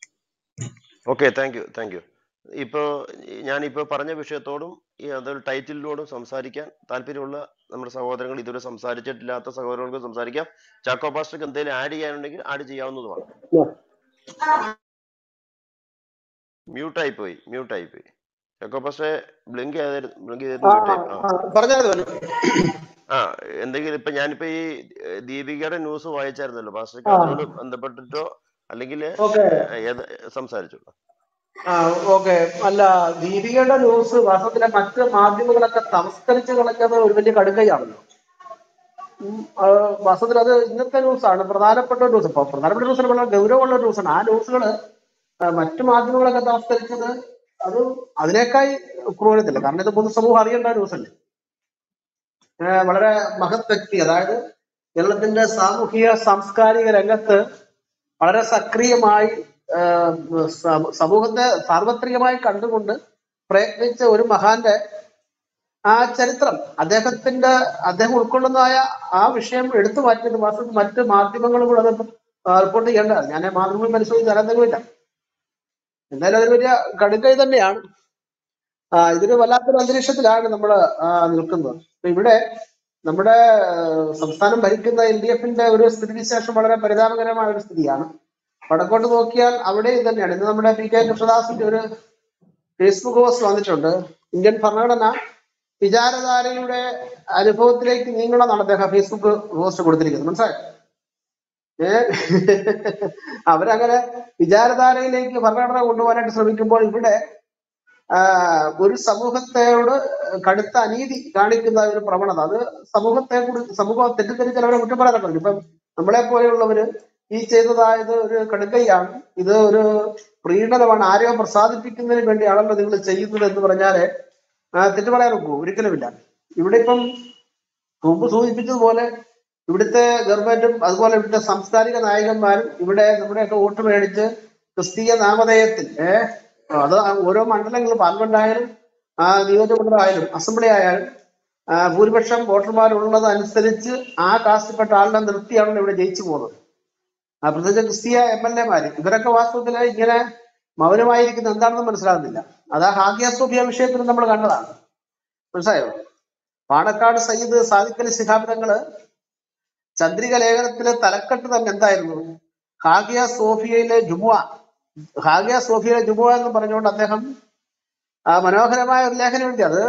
okay thank you thank you ഇപ്പോ ഞാനിപ്പോ പറഞ്ഞ വിഷയത്തോടും ഈ അതൊരു ടൈറ്റിലിനോടും സംസാരിക്കാൻ താല്പര്യമുള്ള നമ്മുടെ സഹോദരങ്ങൾ ഇതുവരെ സംസാരിച്ചിട്ടില്ലാത്ത സഹോദരങ്ങൾക്ക് സംസാരിക്കാം ചാക്കോ പാസ്റ്റർക്ക് എന്തെങ്കിലും ആഡ് ചെയ്യാനുണ്ടെങ്കിൽ ആഡ് ചെയ്യാവുന്നതുമാണ് മ്യൂട്ടായി പോയി മ്യൂട്ടായി പോയി ചാക്കോ പാസ്റ്ററെ ബ്ലിങ്ക് ചെയ്തായിരുന്നു ബ്ലിങ്ക് ചെയ്തിരുന്നു ആ മ്യൂട്ടായി ആ പറഞ്ഞാൽ മതി ആ എന്തെങ്കിലും ഇപ്പൊ ഞാനിപ്പോ ഈ ഏഹ്, ദീപികയുടെ ന്യൂസ് വായിച്ചായിരുന്നല്ലോ പാസ്റ്റർക്ക് ആ അതിനോട് ബന്ധപ്പെട്ടിട്ടോ അല്ലെങ്കിൽ ഓക്കെ ഏത് സംസാരിച്ചോളൂ ആ ഓക്കെ അല്ല ദീപികയുടെ ന്യൂസ് വാസ്തവത്തിലെ മറ്റ് മാധ്യമങ്ങളൊക്കെ തമസ്കരിച്ച് കളഞ്ഞത് ഒരു വലിയ കടുകയാണല്ലോ ഉം, ആ, വാസ്തവത്തിൽ അത് ഇന്നത്തെ ന്യൂസാണ് പ്രധാനപ്പെട്ട ന്യൂസ് ഇപ്പൊ പ്രധാനപ്പെട്ട ന്യൂസ് വളരെ ഗൗരവമുള്ള ന്യൂസാണ് ആ ന്യൂസുകൾ മറ്റു മാധ്യമങ്ങളൊക്കെ തമസ്കരിച്ചത് അത് അതിനേക്കായി ക്രൂരത്തില്ല കാരണം ഇത് പൊതുസമൂഹം അറിയേണ്ട ന്യൂസല്ലേ ഏഹ് വളരെ മഹത് വ്യക്തി അതായത് കേരളത്തിന്റെ സാമൂഹിക സാംസ്കാരിക രംഗത്ത് വളരെ സക്രിയമായി ആഹ് സ- സമൂഹത്തെ സാർവത്രികമായി കണ്ടുകൊണ്ട് പ്രയത്നിച്ച ഒരു മഹാന്റെ ആ ചരിത്രം അദ്ദേഹത്തിന്റെ അദ്ദേഹം ഉൾക്കൊള്ളുന്നതായ ആ വിഷയം എടുത്തു മാറ്റിയത് വാസ്തവത്തിൽ മറ്റ് മാധ്യമങ്ങളും കൂടെ അത് റിപ്പോർട്ട് ചെയ്യേണ്ടതാണ് ഞാൻ മാധ്യമങ്ങൾ പരിശോധിച്ച് തരാന്തെങ്കിലുമില്ല എന്തായാലും അതൊരു വലിയ കടുകൈ തന്നെയാണ് ആ ഇതൊരു വല്ലാത്തൊരു അന്തരീക്ഷത്തിലാണ് നമ്മൾ നിൽക്കുന്നത് അപ്പൊ ഇവിടെ നമ്മുടെ ആ, സംസ്ഥാനം ഭരിക്കുന്ന എൽ ഡി എഫിന്റെ ഒരു സ്ഥിതിവിശേഷം വളരെ പരിതാപകരമായ ഒരു സ്ഥിതിയാണ് വടക്കോട്ട് നോക്കിയാൽ അവിടെ ഇത് തന്നെയാണ് ഇന്ന് നമ്മുടെ പി കെ കൃഷ്ണദാസിന്റെ ഒരു ഫേസ്ബുക്ക് പോസ്റ്റ് വന്നിട്ടുണ്ട് ഇന്ത്യൻ ഭരണഘടന വിചാരധാരയുടെ അനുഭവത്തിലേക്ക് നീങ്ങണമെന്നാണ് അദ്ദേഹം ഫേസ്ബുക്ക് പോസ്റ്റ് കൊടുത്തിരിക്കുന്നത് മനസ്സിലായോ ഏ അവരങ്ങനെ വിചാരധാരയിലേക്ക് ഭരണഘടന കൊണ്ടുപോകാനായിട്ട് ശ്രമിക്കുമ്പോൾ ഇവിടെ ആ, ഒരു സമൂഹത്തോട് കടുത്ത അനീതി കാണിക്കുന്ന ഒരു പ്രവണത അത് സമൂഹത്തെ കൂടി സമൂഹം തെറ്റിദ്ധരിച്ചാൽ അവരെ കുറ്റം പറയാനൊക്കെ പറ്റും ഇപ്പം നമ്മളെ പോലെയുള്ളവര് ഈ ചെയ്തതായത് ഒരു കടുക്കൈയാണ് ഇത് ഒരു പ്രീണനമാണ് ആരെയോ പ്രസാദിപ്പിക്കുന്നതിന് വേണ്ടിയാണല്ലോ നിങ്ങൾ ചെയ്യുന്നത് എന്ന് പറഞ്ഞാല് ആ, തെറ്റ് പറയാൻ ഒക്കുമോ ഒരിക്കലുമില്ല ഇവിടെ ഇപ്പം മുമ്പ് സൂചിപ്പിച്ചതുപോലെ ഇവിടുത്തെ ഗവൺമെന്റും അതുപോലെ ഇവിടുത്തെ സാംസ്കാരിക നായകന്മാരും ഇവിടെ നമ്മുടെയൊക്കെ വോട്ട് മേടിച്ച് ക്രിസ്തീയ നാമധേയത്തിൽ ഏഹ് അത് ഓരോ മണ്ഡലങ്ങളും പാർലമെന്റ് ആയാലും ആ നിയോജകമണ്ഡലം ആയാലും അസംബ്ലി ആയാലും ആ, ഭൂരിപക്ഷം വോട്ടർമാരുള്ളത് അനുസരിച്ച് ആ കാസ്റ്റിൽപ്പെട്ട ആളിനെ നിർത്തിയാണല്ലോ ഇവിടെ ജയിച്ചു പോകുന്നത് ആ പ്രത്യേകിച്ച് ക്രിസ്തീയ എം എൽ എമാര് ഇവരൊക്കെ വാസ്തവത്തിൽ ഇങ്ങനെ മൗനമായിരിക്കുന്നത് എന്താണെന്ന് മനസ്സിലാകുന്നില്ല അത് ആ ഹാഗിയ സോഫിയ വിഷയത്തിൽ നമ്മൾ കണ്ടതാണ് മനസ്സിലായോ പാണക്കാട് സയ്യിദ് സാദിഖ് അലി ശിഹാബ് തങ്ങള് ചന്ദ്രിക ലേഖനത്തിലെ തലക്കെട്ട് തന്നെ എന്തായിരുന്നു ഹാഗിയ സോഫിയയിലെ ജുമുഅ ഹാഗിയ സോഫിയയിലെ ജുമുഅ എന്ന് പറഞ്ഞുകൊണ്ട് അദ്ദേഹം ആ മനോഹരമായ ഒരു ലേഖനം എഴുതി അത്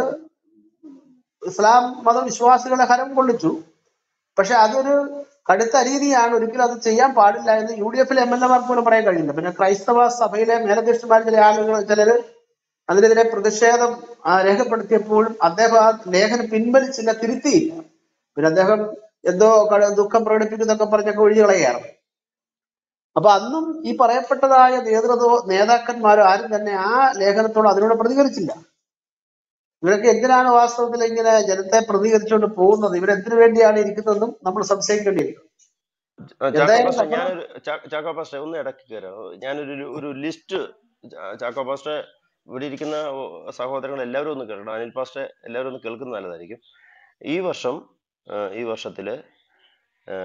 ഇസ്ലാം മതവിശ്വാസികളെ ഹരം കൊള്ളിച്ചു പക്ഷെ അതൊരു കടുത്ത അനീതിയാണ് ഒരിക്കലും അത് ചെയ്യാൻ പാടില്ല എന്ന് യു ഡി എഫിലെ എം എൽ എമാർക്ക് പോലും പറയാൻ കഴിയില്ല പിന്നെ ക്രൈസ്തവ സഭയിലെ മേലധ്യക്ഷന്മാർ ചില ആളുകൾ ചിലര് അതിനെതിരെ പ്രതിഷേധം ആ, രേഖപ്പെടുത്തിയപ്പോഴും അദ്ദേഹം ആ ലേഖനം പിൻവലിച്ചില്ല തിരുത്തിയില്ല പിന്നെ അദ്ദേഹം എന്തോ ക- ദുഃഖം പ്രകടിപ്പിക്കുന്നൊക്കെ പറഞ്ഞൊക്കെ ഒഴിഞ്ഞു കളയാണ് അപ്പൊ അന്നും ഈ പറയപ്പെട്ടതായ നേതൃത്വ നേതാക്കന്മാരോ ആരും തന്നെ ആ ലേഖനത്തോട് അതിനോട് പ്രതികരിച്ചില്ല ഇവരൊക്കെ എന്തിനാണ് വാസ്തവത്തിൽ ഇങ്ങനെ ജനത്തെ പ്രതികരിച്ചുകൊണ്ട് പോകുന്നത് ഇവരെന്തിനു വേണ്ടിയാണ് ഇരിക്കുന്നതെന്നും നമ്മൾ സംശയിക്കേണ്ടിയിരിക്കും ചാക്കോ എന്തായാലും പാസ്റ്റർ നമ്മൾ ഞാനൊരു ചാ- ചാക്കോ പാസ്റ്റർ ഒന്ന് ഇടയ്ക്ക് കയറാം ഞാനൊരു ഒരു ഒരു ലിസ്റ്റ് ചാക്കോ പാസ്റ്റർ ഇവിടെ ഇരിക്കുന്ന സഹോദരങ്ങൾ എല്ലാവരും ഒന്ന് കേൾക്കണം അനിൽ പാസ്റ്റർ എല്ലാവരും ഒന്ന് കേൾക്കുന്നത് നല്ലതായിരിക്കും ഈ വർഷം ആ, ഈ വർഷത്തില് ആ,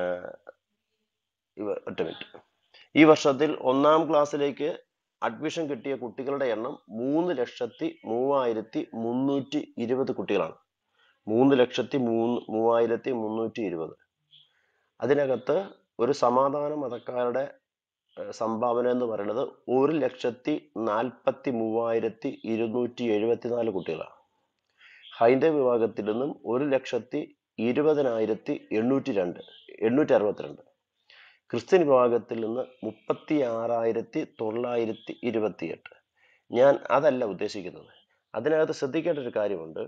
ഇവ- ഒറ്റ മിനിറ്റ് ഈ വർഷത്തിൽ ഒന്നാം ക്ലാസ്സിലേക്ക് അഡ്മിഷൻ കിട്ടിയ കുട്ടികളുടെ എണ്ണം മൂന്ന് ലക്ഷത്തി മൂവായിരത്തി മുന്നൂറ്റി ഇരുപത് കുട്ടികളാണ് മൂന്ന് ലക്ഷത്തി മൂന്ന് മൂവായിരത്തി മുന്നൂറ്റി ഇരുപത് അതിനകത്ത് ഒരു സമാധാന മതക്കാരുടെ ഏഹ്, സംഭാവന എന്ന് പറയുന്നത് ഒരു ലക്ഷത്തി നാൽപ്പത്തി മൂവായിരത്തി ഇരുന്നൂറ്റി എഴുപത്തിനാല് കുട്ടികളാണ് ഹൈന്ദവ വിഭാഗത്തിൽ നിന്നും ഒരു ലക്ഷത്തി ഇരുപതിനായിരത്തി എണ്ണൂറ്റി രണ്ട് എണ്ണൂറ്റി അറുപത്തിരണ്ട് ക്രിസ്ത്യൻ വിഭാഗത്തിൽ നിന്ന് മുപ്പത്തി ആറായിരത്തി തൊള്ളായിരത്തി ഇരുപത്തിയെട്ട് ഞാൻ അതല്ല ഉദ്ദേശിക്കുന്നത് അതിനകത്ത് ശ്രദ്ധിക്കേണ്ട ഒരു കാര്യമുണ്ട്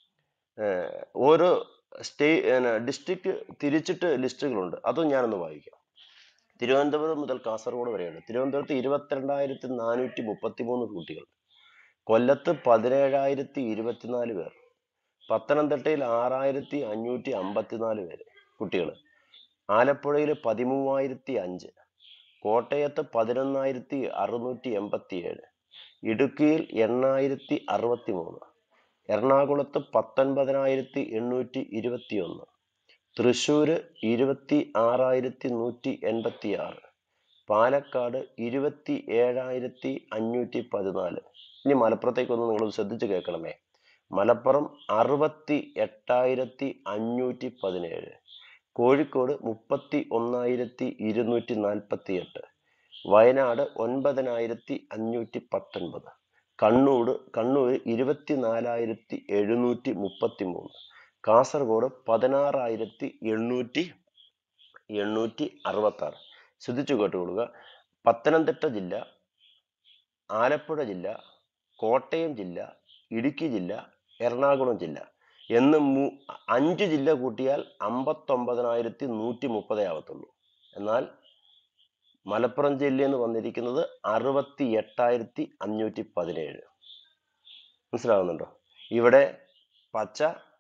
ഏഹ്, ഓരോ സ്റ്റേ ഡിസ്ട്രിക്ട് തിരിച്ചിട്ട് ലിസ്റ്റുകളുണ്ട് അതും ഞാനൊന്ന് വായിക്കാം തിരുവനന്തപുരം മുതൽ കാസർഗോഡ് വരെയുണ്ട് തിരുവനന്തപുരത്ത് ഇരുപത്തിരണ്ടായിരത്തി നാനൂറ്റി മുപ്പത്തി മൂന്ന് കുട്ടികൾ കൊല്ലത്ത് പതിനേഴായിരത്തി ഇരുപത്തിനാല് പേർ പത്തനംതിട്ടയിൽ ആറായിരത്തി അഞ്ഞൂറ്റി അമ്പത്തിനാല് പേര് കുട്ടികൾ ആലപ്പുഴയിൽ പതിമൂവായിരത്തി അഞ്ച് കോട്ടയത്ത് പതിനൊന്നായിരത്തി അറുന്നൂറ്റി എൺപത്തി ഏഴ് ഇടുക്കിയിൽ എണ്ണായിരത്തി അറുപത്തി മൂന്ന് എറണാകുളത്ത് പത്തൊൻപതിനായിരത്തി എണ്ണൂറ്റി ഇരുപത്തി ഒന്ന് തൃശ്ശൂര് ഇരുപത്തി ആറായിരത്തി നൂറ്റി എൺപത്തി ആറ് പാലക്കാട് ഇരുപത്തി ഏഴായിരത്തി അഞ്ഞൂറ്റി പതിനാല് ഇനി മലപ്പുറത്തേക്കൊന്ന് നിങ്ങൾ ശ്രദ്ധിച്ച് കേൾക്കണമേ മലപ്പുറം അറുപത്തി എട്ടായിരത്തി അഞ്ഞൂറ്റി പതിനേഴ് കോഴിക്കോട് മുപ്പത്തി ഒന്നായിരത്തി ഇരുന്നൂറ്റി നാൽപ്പത്തി എട്ട് വയനാട് ഒൻപതിനായിരത്തി അഞ്ഞൂറ്റി പത്തൊൻപത് കണ്ണൂർ കണ്ണൂർ ഇരുപത്തിനാലായിരത്തി എഴുന്നൂറ്റി മുപ്പത്തി മൂന്ന് കാസർഗോഡ് പതിനാറായിരത്തി എണ്ണൂറ്റി എണ്ണൂറ്റി അറുപത്തി ആറ് ശ്രദ്ധിച്ചു കേട്ടുകൊള്ളുക പത്തനംതിട്ട ജില്ല ആലപ്പുഴ ജില്ല കോട്ടയം ജില്ല ഇടുക്കി ജില്ല എറണാകുളം ജില്ല എന്ന് മൂ അഞ്ച് ജില്ല കൂട്ടിയാൽ അമ്പത്തൊമ്പതിനായിരത്തി നൂറ്റി മുപ്പതേ ആവത്തുള്ളൂ എന്നാൽ മലപ്പുറം ജില്ലയിൽ നിന്ന് വന്നിരിക്കുന്നത് അറുപത്തി എട്ടായിരത്തി അഞ്ഞൂറ്റി പതിനേഴ് മനസ്സിലാവുന്നുണ്ടോ ഇവിടെ പച്ച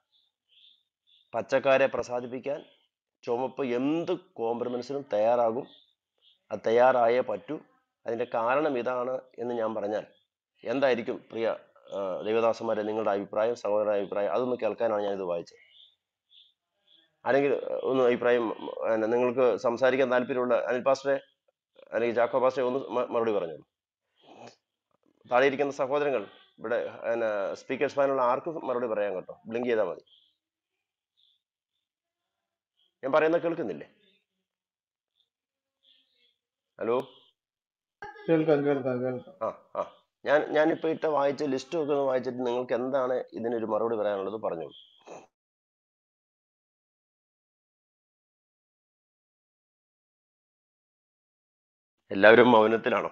പച്ചക്കാരെ പ്രസാദിപ്പിക്കാൻ ചുമപ്പ് എന്ത് കോംപ്രമൈസിനും തയ്യാറാകും അത് തയ്യാറായേ പറ്റൂ അതിൻ്റെ കാരണം ഇതാണ് എന്ന് ഞാൻ പറഞ്ഞാൽ എന്തായിരിക്കും പ്രിയ ആ, ദേവദാസന്മാരെ നിങ്ങളുടെ അഭിപ്രായം സഹോദരന്റെ അഭിപ്രായം അതൊന്ന് കേൾക്കാനാണ് ഞാനിത് വായിച്ചത് അല്ലെങ്കിൽ ഒന്ന് അഭിപ്രായം പിന്നെ നിങ്ങൾക്ക് സംസാരിക്കാൻ താല്പര്യമുള്ള അനിൽ പാസ്റ്ററെ അല്ലെങ്കിൽ ജാക്കോ പാസ്റ്ററെ ഒന്ന് മ- മറുപടി പറഞ്ഞു താഴെ ഇരിക്കുന്ന സഹോദരങ്ങൾ ഇവിടെ പിന്നെ സ്പീക്കേഴ്സ് പാനുള്ള ആർക്കും മറുപടി പറയാൻ കേട്ടോ ബ്ലിങ്ക് ചെയ്താൽ മതി ഞാൻ പറയുന്നത് കേൾക്കുന്നില്ലേ ഹലോ കേൾക്കാം കേൾക്കാം കേൾക്കാം ആ ആ ഞാൻ ഞാനിപ്പോ ഇട്ട വായിച്ച ലിസ്റ്റ് ഒക്കെ ഒന്ന് വായിച്ചിട്ട് നിങ്ങൾക്ക് എന്താണ് ഇതിനൊരു മറുപടി പറയാനുള്ളത് പറഞ്ഞോളൂ എല്ലാവരും മൗനത്തിലാണോ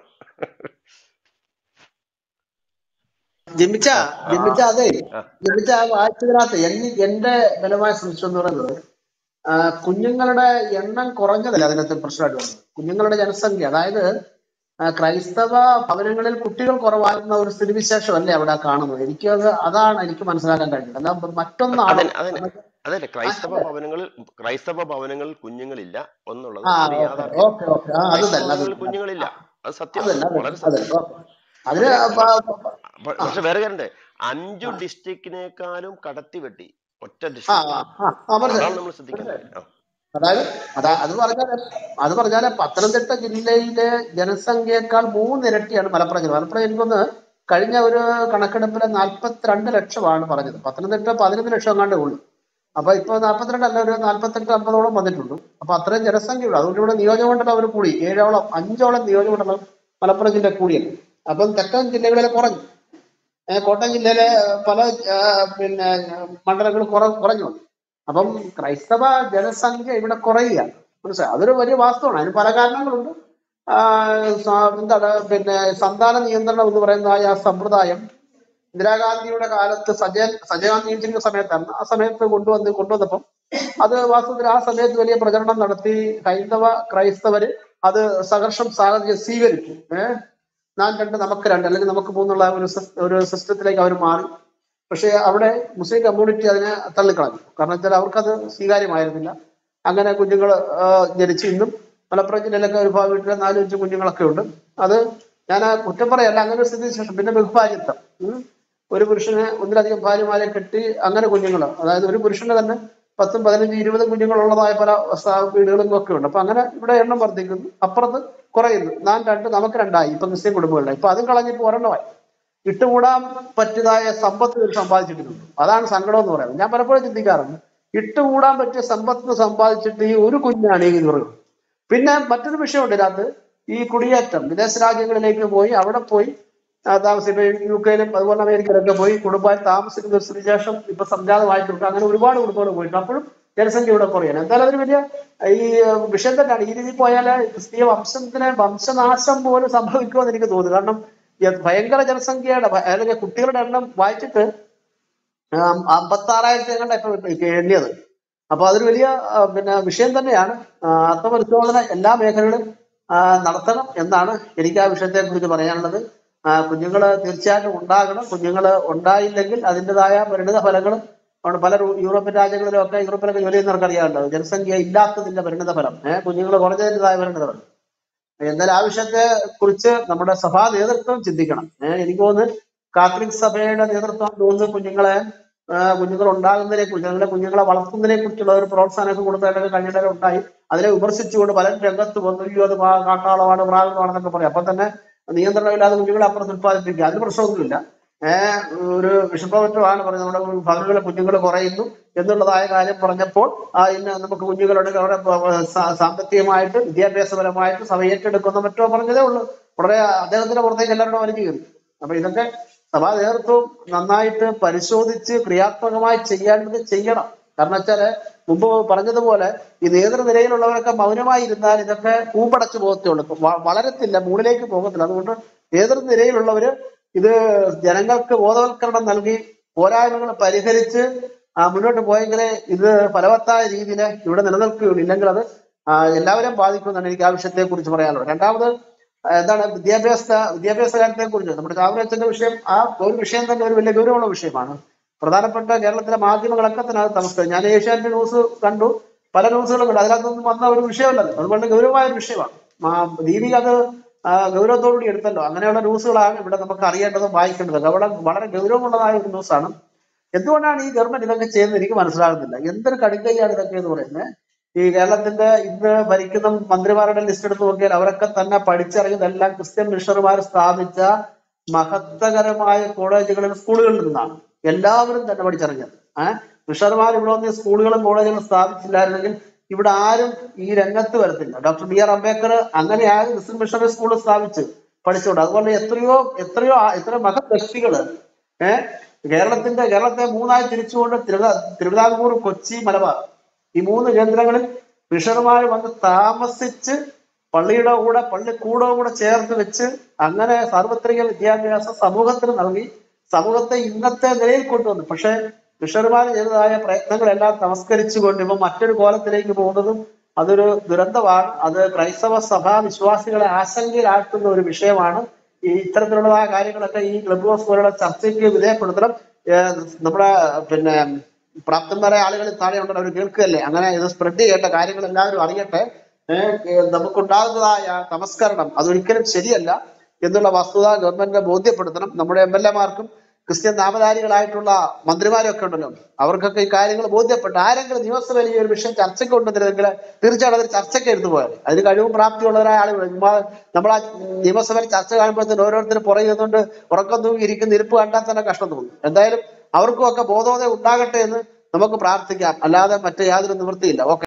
ജിമിച്ച ജിമിച്ച അതെ ആ ജിമിച്ച ആ വായിച്ചതിനകത്ത് എന്നെ എന്റെ ബലമായ ശ്രമിച്ചു എന്ന് പറയുന്നത് ആ, കുഞ്ഞുങ്ങളുടെ എണ്ണം കുറഞ്ഞതല്ല അതിനകത്ത് പ്രശ്നമായിട്ട് വന്നത് കുഞ്ഞുങ്ങളുടെ ജനസംഖ്യ അതായത് ആ, ക്രൈസ്തവ ഭവനങ്ങളിൽ കുട്ടികൾ കുറവാകുന്ന ഒരു സ്ഥിതിവിശേഷമല്ലേ അവിടെ കാണുന്നത് എനിക്ക് അത് അതാണ് എനിക്ക് മനസ്സിലാക്കാൻ കഴിഞ്ഞത് അല്ല മറ്റൊന്നാണോ അതന്നെ അതന്നെ അതല്ല ക്രൈസ്തവ ഭവനങ്ങളിൽ ക്രൈസ്തവ ഭവനങ്ങളിൽ കുഞ്ഞുങ്ങളില്ല എന്നുള്ളത് ആ ഒരു ഓക്കെ യാഥാർത്ഥ്യം ഓക്കെ ഓക്കെ ആ അത് ക്രൈസ്തവ തന്നെ അത് ഭവനങ്ങളിൽ തന്നെ കുഞ്ഞുങ്ങളില്ല അത് സത്യം അതല്ല വളരെ അതല്ല സത്യം അതല്ല ഓക്കെ അതിന് പക്ഷെ പ- പ- പ- പ- ആ പക്ഷെ വേറെ കാര്യണ്ട് അഞ്ചു ആ ഡിസ്ട്രിക്റ്റിനേക്കാളും കടത്തി വെട്ടി ഒറ്റ ആ ഡിസ്ട്രിക്റ്റിൽ ആ ആ മനസ്സിലായി അതാണ് നമ്മൾ ശ്രദ്ധിക്കേണ്ട മനസ്സിലായി കാര്യം ആ അതായത് അതാ അത് പറഞ്ഞാല് അത് പറഞ്ഞാല് പത്തനംതിട്ട ജില്ലയിലെ ജനസംഖ്യയേക്കാൾ മൂന്നിരട്ടിയാണ് മലപ്പുറം ജില്ല മലപ്പുറം എനിക്കൊന്ന് കഴിഞ്ഞ ഒരു കണക്കെടുപ്പില് നാൽപ്പത്തിരണ്ട് ലക്ഷമാണ് പറഞ്ഞത് പത്തനംതിട്ട പതിനൊന്ന് ലക്ഷം എങ്ങാണ്ടേ ഉള്ളൂ അപ്പൊ ഇപ്പൊ നാൽപ്പത്തിരണ്ട് അല്ല ഒരു നാൽപ്പത്തെട്ട് അമ്പതോളം വന്നിട്ടുണ്ട് അപ്പൊ അത്രയും ജനസംഖ്യയുള്ളൂ അതുകൊണ്ട് ഇവിടെ നിയോജകമണ്ഡലം അവർ കൂടി ഏഴോളം അഞ്ചോളം നിയോജകമണ്ഡലം മലപ്പുറം ജില്ല കൂടിയല്ലോ അപ്പം തെക്കൻ ജില്ലകളിൽ കുറഞ്ഞു ഏ, കോട്ടയം ജില്ലയിലെ പല ആ, പിന്നെ മണ്ഡലങ്ങൾ കുറ കുറഞ്ഞു വന്നു അപ്പം ക്രൈസ്തവ ജനസംഖ്യ ഇവിടെ കുറയുകയാണ് മനസ്സിലായി അതൊരു വലിയ വാസ്തവമാണ് അതിന് പല കാരണങ്ങളുണ്ട് ആ, സ- എന്താണ് പിന്നെ സന്താന നിയന്ത്രണം എന്ന് പറയുന്നതായ ആ സമ്പ്രദായം ഇന്ദിരാഗാന്ധിയുടെ കാലത്ത് സജയൻ സജയഗാന്ധി ജീവിച്ചിരുന്ന സമയത്താണ് ആ സമയത്ത് കൊണ്ടുവന്ന് കൊണ്ടുവന്നപ്പം അത് വാസ്തവത്തിൽ ആ സമയത്ത് വലിയ പ്രചരണം നടത്തി ഹൈന്ദവ ക്രൈസ്തവര് അത് സഹർഷം സാഹചര്യം സ്വീകരിച്ചു ഏഹ് ഞാൻ രണ്ട് നമുക്ക് രണ്ട് അല്ലെങ്കിൽ നമുക്ക് മൂന്നുള്ള ഒരു സിസ്- ഒരു സിസ്റ്റത്തിലേക്ക് അവർ മാറി പക്ഷേ അവിടെ മുസ്ലിം കമ്മ്യൂണിറ്റി അതിനെ തള്ളിക്കളഞ്ഞു കാരണം വെച്ചാൽ അവർക്കത് സ്വീകാര്യമായിരുന്നില്ല അങ്ങനെ കുഞ്ഞുങ്ങൾ ജനിച്ച് ഇന്നും മലപ്പുറം ജില്ലയിലൊക്കെ ഒരു ഭാഗം വീട്ടിലെ നാലും അഞ്ചും കുഞ്ഞുങ്ങളൊക്കെ ഉണ്ട് അത് ഞാൻ ആ കുറ്റം പറയല്ല അങ്ങനെ ഒരു സ്ഥിതി ശേഷം പിന്നെ ബഹുഭാര്യത്വം ഉം. ഒരു പുരുഷന് ഒന്നിലധികം ഭാര്യമാരെ കെട്ടി അങ്ങനെ കുഞ്ഞുങ്ങൾ അതായത് ഒരു പുരുഷന് തന്നെ പത്തും പതിനഞ്ചും ഇരുപതും കുഞ്ഞുങ്ങളുള്ളതായ പല സ- വീടുകളും ഒക്കെ ഉണ്ട് അപ്പൊ അങ്ങനെ ഇവിടെ എണ്ണം വർദ്ധിക്കുന്നു അപ്പുറത്ത് കുറയുന്നു നാൻ രണ്ട് നമുക്ക് രണ്ടായി ഇപ്പൊ മുസ്ലിം കുടുംബങ്ങളിലായി ഇപ്പൊ അതും കളഞ്ഞിപ്പോ ഒരെണ്ണമായി ഇട്ടുകൂടാൻ പറ്റിയതായ സമ്പത്ത് ഇവർ സമ്പാദിച്ചിട്ടുണ്ട് അതാണ് സങ്കടം എന്ന് പറയുന്നത് ഞാൻ പലപ്പോഴും ചിന്തിക്കാറുണ്ട് ഇട്ടുകൂടാൻ പറ്റിയ സമ്പത്ത് സമ്പാദിച്ചിട്ട് ഈ ഒരു കുഞ്ഞാണ് ഈ പറയുന്നത് പിന്നെ മറ്റൊരു വിഷയമുണ്ട് ഇതിനകത്ത് ഈ കുടിയേറ്റം വിദേശ രാജ്യങ്ങളിലേക്ക് പോയി അവിടെ പോയി ആ, താമസിക്കും യു കെയിലും അതുപോലെ അമേരിക്കയിലൊക്കെ പോയി കുടുംബമായി താമസിക്കുന്ന ഒരു സ്ഥിതിശേഷം ഇപ്പൊ സംജാതമായിട്ടുണ്ട് അങ്ങനെ ഒരുപാട് കുടുംബങ്ങൾ പോയിട്ടുണ്ട് അപ്പോഴും ജനസംഖ്യ ഇവിടെ കുറയാണ് എന്തായാലും അതൊരു വലിയ ഈ ഏഹ്, വിഷയം തന്നെയാണ് ഈ രീതിയിൽ പോയാൽ ക്രിസ്തീയ വംശത്തിന് വംശനാശം പോലും സംഭവിക്കുമെന്ന് എനിക്ക് തോന്നുന്നു കാരണം ഈ ഭയങ്കര ജനസംഖ്യയുടെ ഭ- അല്ലെങ്കിൽ കുട്ടികളുടെ എണ്ണം വായിച്ചിട്ട് അമ്പത്താറായിരത്തി എങ്ങാണ്ട് ഇപ്പൊ എണ്ണിയത് അപ്പൊ അതൊരു വലിയ ആ, പിന്നെ വിഷയം തന്നെയാണ് ആ, ആത്മപരിശോധന എല്ലാ മേഖലകളും ആ, നടത്തണം എന്നാണ് എനിക്ക് ആ വിഷയത്തെ കുറിച്ച് പറയാനുള്ളത് ആ, കുഞ്ഞുങ്ങള് തീർച്ചയായിട്ടും ഉണ്ടാകണം കുഞ്ഞുങ്ങള് ഉണ്ടായില്ലെങ്കിൽ അതിൻ്റെതായ പരിണിത ഫലങ്ങൾ അവിടെ പല യൂ- യൂറോപ്യൻ രാജ്യങ്ങളിലും ഒക്കെ യൂറോപ്പിലൊക്കെ ജോലി ചെയ്യുന്നവർക്ക് അറിയാമല്ലോ ജനസംഖ്യ ഇല്ലാത്തതിന്റെ പരിണിത ഫലം ഏഹ് കുഞ്ഞുങ്ങൾ കുറഞ്ഞതിൻ്റെതായ പരിണിത ഫലം എന്നാൽ ആ വിഷയത്തെ കുറിച്ച് നമ്മുടെ സഭാ നേതൃത്വം ചിന്തിക്കണം ഏഹ് എനിക്ക് തോന്നുന്നു കാത്തലിക് സഭയുടെ നേതൃത്വം തോന്നുന്നു കുഞ്ഞുങ്ങളെ ആ, കുഞ്ഞുങ്ങൾ ഉണ്ടാകുന്നതിനെ കുറിച്ച് അങ്ങനെ കുഞ്ഞുങ്ങളെ വളർത്തുന്നതിനെ കുറിച്ചുള്ള ഒരു പ്രോത്സാഹനമൊക്കെ കൊടുത്തായിട്ടൊക്കെ കഴിഞ്ഞിടയിൽ ഉണ്ടായി അതിനെ വിമർശിച്ചുകൊണ്ട് പലരും രംഗത്ത് വന്നു അയ്യോ അത് പാ- കാട്ടാളമാണ് പ്രാകൃതമാണെന്നൊക്കെ പറയും അപ്പൊ തന്നെ നിയന്ത്രണമില്ലാതെ കുഞ്ഞുങ്ങളെ അപ്പുറത്ത് ഉത്പാദിപ്പിക്കുക അതിന് പ്രശ്നമൊന്നുമില്ല ഏഹ് ഒരു വിഷമപത്രമാണ് പറഞ്ഞത് നമ്മുടെ ഭവനങ്ങളിലെ കുഞ്ഞുങ്ങൾ കുറയുന്നു എന്നുള്ളതായ കാര്യം പറഞ്ഞപ്പോൾ ആ ഇന്ന് നമുക്ക് കുഞ്ഞുങ്ങളുണ്ടെങ്കിൽ അവിടെ പ- സാ- സാമ്പത്തികമായിട്ട് വിദ്യാഭ്യാസപരമായിട്ട് സഭ ഏറ്റെടുക്കുന്ന മറ്റോ പറഞ്ഞതേ ഉള്ളൂ വളരെ അദ്ദേഹത്തിന്റെ പുറത്തേക്ക് എല്ലാവരുടെ വലിച്ചു കയറി അപ്പൊ ഇതൊക്കെ സഭാ നേതൃത്വം നന്നായിട്ട് പരിശോധിച്ച് ക്രിയാത്മകമായി ചെയ്യേണ്ടത് ചെയ്യണം കാരണം വെച്ചാല് മുമ്പ് പറഞ്ഞതുപോലെ ഈ നേതൃനിരയിലുള്ളവരൊക്കെ മൗനമായി ഇരുന്നാൽ ഇതൊക്കെ പൂമ്പടച്ചു പോകത്തേ ഉള്ളൂ ഇപ്പൊ വ- വളരത്തില്ല മുകളിലേക്ക് പോകത്തില്ല അതുകൊണ്ട് നേതൃനിരയിലുള്ളവര് ഇത് ജനങ്ങൾക്ക് ബോധവൽക്കരണം നൽകി പോരായ്മകൾ പരിഹരിച്ച് ആ, മുന്നോട്ട് പോയെങ്കിലേ ഇത് ഫലവത്തായ രീതിയിൽ ഇവിടെ നിലനിൽക്കുകയുള്ളൂ ഇല്ലെങ്കിൽ അത് ആ, എല്ലാവരെയും ബാധിക്കുമെന്നാണ് എനിക്ക് ആ വിഷയത്തെ കുറിച്ച് പറയാനുള്ളത് രണ്ടാമത് ആ, എന്താണ് വിദ്യാഭ്യാസ വിദ്യാഭ്യാസ കാര്യത്തെ കുറിച്ച് നമ്മുടെ ചാവറച്ചന്റെ വിഷയം ആ ഒരു വിഷയം തന്നെ ഒരു വലിയ ഗൗരവമുള്ള വിഷയമാണ് പ്രധാനപ്പെട്ട കേരളത്തിലെ മാധ്യമങ്ങളൊക്കെ തന്നെ അത് തമസ്ക ഞാൻ ഏഷ്യാനെറ്റ് ന്യൂസ് കണ്ടു പല ന്യൂസുകളും കണ്ടു അതിനകത്തൊന്നും വന്ന ഒരു വിഷയമല്ലല്ലോ അത് വളരെ ഗൗരവമായ ഒരു വിഷയമാണ് മാ- ദീപിക അത് ആ, ഗൗരവത്തോടുകൂടി എടുത്തല്ലോ അങ്ങനെയുള്ള ന്യൂസുകളാണ് ഇവിടെ നമുക്ക് അറിയേണ്ടതും വായിക്കേണ്ടതും അവിടെ വളരെ ഗൗരവമുള്ളതായ ഒരു ന്യൂസാണ് എന്തുകൊണ്ടാണ് ഈ ഗവൺമെന്റ് ഇതൊക്കെ ചെയ്യുന്നത് എനിക്ക് മനസ്സിലാകുന്നില്ല എന്തൊരു കടുങ്കൈയാണ് ഇതൊക്കെ എന്ന് പറയുന്നത് ഈ കേരളത്തിന്റെ ഇന്ന് ഭരിക്കുന്ന മന്ത്രിമാരുടെ ലിസ്റ്റ് എടുത്ത് നോക്കിയാൽ അവരൊക്കെ തന്നെ പഠിച്ചിറങ്ങിയതെല്ലാം ക്രിസ്ത്യൻ മിഷണറിമാർ സ്ഥാപിച്ച മഹത്വകരമായ കോളേജുകളിൽ സ്കൂളുകളിൽ നിന്നാണ് എല്ലാവരും തന്നെ പഠിച്ചിറങ്ങിയത് ഏഹ് മിഷണറിമാർ ഇവിടെ വന്ന് സ്കൂളുകളും കോളേജുകളും സ്ഥാപിച്ചില്ലായിരുന്നെങ്കിൽ ഇവിടെ ആരും ഈ രംഗത്ത് വരത്തില്ല ഡോക്ടർ ബി ആർ അംബേദ്കർ അങ്ങനെയാണ് ക്രിസ്ത്യൻ മിഷണറി സ്കൂൾ സ്ഥാപിച്ച് പഠിച്ചുകൊണ്ട് അതുപോലെ എത്രയോ എത്രയോ ആ- എത്രയോ മഹത് വ്യക്തികള് ഏഹ് കേരളത്തിന്റെ കേരളത്തെ മൂന്നായി തിരിച്ചുകൊണ്ട് തിരുവിതാ തിരുവിതാംകൂർ കൊച്ചി മലബാർ ഈ മൂന്ന് കേന്ദ്രങ്ങളിൽ ബിഷറുമാർ വന്ന് താമസിച്ച് പള്ളിയുടെ കൂടെ പള്ളിക്കൂടവും കൂടെ ചേർത്ത് വെച്ച് അങ്ങനെ സാർവത്രിക വിദ്യാഭ്യാസം സമൂഹത്തിന് നൽകി സമൂഹത്തെ ഇന്നത്തെ നിലയിൽ കൊണ്ടുവന്നു പക്ഷെ ബിഷറുമാർ ചെയ്തതായ പ്രയത്നങ്ങളെല്ലാം തമസ്കരിച്ചുകൊണ്ട് ഇവ മറ്റൊരു കോലത്തിലേക്ക് പോകുന്നതും അതൊരു ദുരന്തമാണ് അത് ക്രൈസ്തവ സഭാ വിശ്വാസികളെ ആശങ്കയിലാക്കുന്ന ഒരു വിഷയമാണ് ഈ ഇത്തരത്തിലുള്ളതായ കാര്യങ്ങളൊക്കെ ഈ ക്ലബ് ഹൗസ് പോലുള്ള ചർച്ചയ്ക്ക് വിധേയപ്പെടുത്തണം ഏഹ് നമ്മുടെ പിന്നെ പ്രാപ്തന്മാരായ ആളുകൾ താഴെ ഉണ്ടല്ലോ അവർ കേൾക്കുകയല്ലേ അങ്ങനെ ഇത് സ്പ്രെഡ് ചെയ്യേണ്ട കാര്യങ്ങൾ എല്ലാവരും അറിയട്ടെ ഏഹ് ഏഹ് നമുക്കുണ്ടാകുന്നതായ നമസ്കരണം അതൊരിക്കലും ശരിയല്ല എന്നുള്ള വസ്തുത ഗവൺമെന്റിനെ ബോധ്യപ്പെടുത്തണം നമ്മുടെ എം എൽ എമാർക്കും ക്രിസ്ത്യൻ നാമധാരികളായിട്ടുള്ള മന്ത്രിമാരൊക്കെ ഉണ്ടല്ലോ അവർക്കൊക്കെ ഈ കാര്യങ്ങൾ ബോധ്യപ്പെട്ട് ആരെങ്കിലും നിയമസഭയിൽ ഈ ഒരു വിഷയം ചർച്ചയ്ക്ക് കൊണ്ടുവന്നിരുന്നെങ്കിൽ തീർച്ചയായിട്ടും അതൊരു ചർച്ചയ്ക്ക് എടുത്തു പോയത് അതിന് കഴിവും പ്രാപ്തിയുള്ളവരായ ആളുകൾ ചുമ്മാ നമ്മൾ ആ നിയമസഭയിൽ ചർച്ച കാണുമ്പോഴത്തേന് ഓരോരുത്തരും പുറകെ നിന്നുകൊണ്ട് ഉറക്കം തൂങ്ങി ഇരിക്കുന്ന ഇരിപ്പ് കണ്ടാൽ തന്നെ കഷ്ടം തോന്നും എന്തായാലും അവർക്കും ഒക്കെ ബോധോദയം ഉണ്ടാകട്ടെ എന്ന് നമുക്ക് പ്രാർത്ഥിക്കാം അല്ലാതെ മറ്റു യാതൊരു നിവൃത്തിയില്ല ഓക്കെ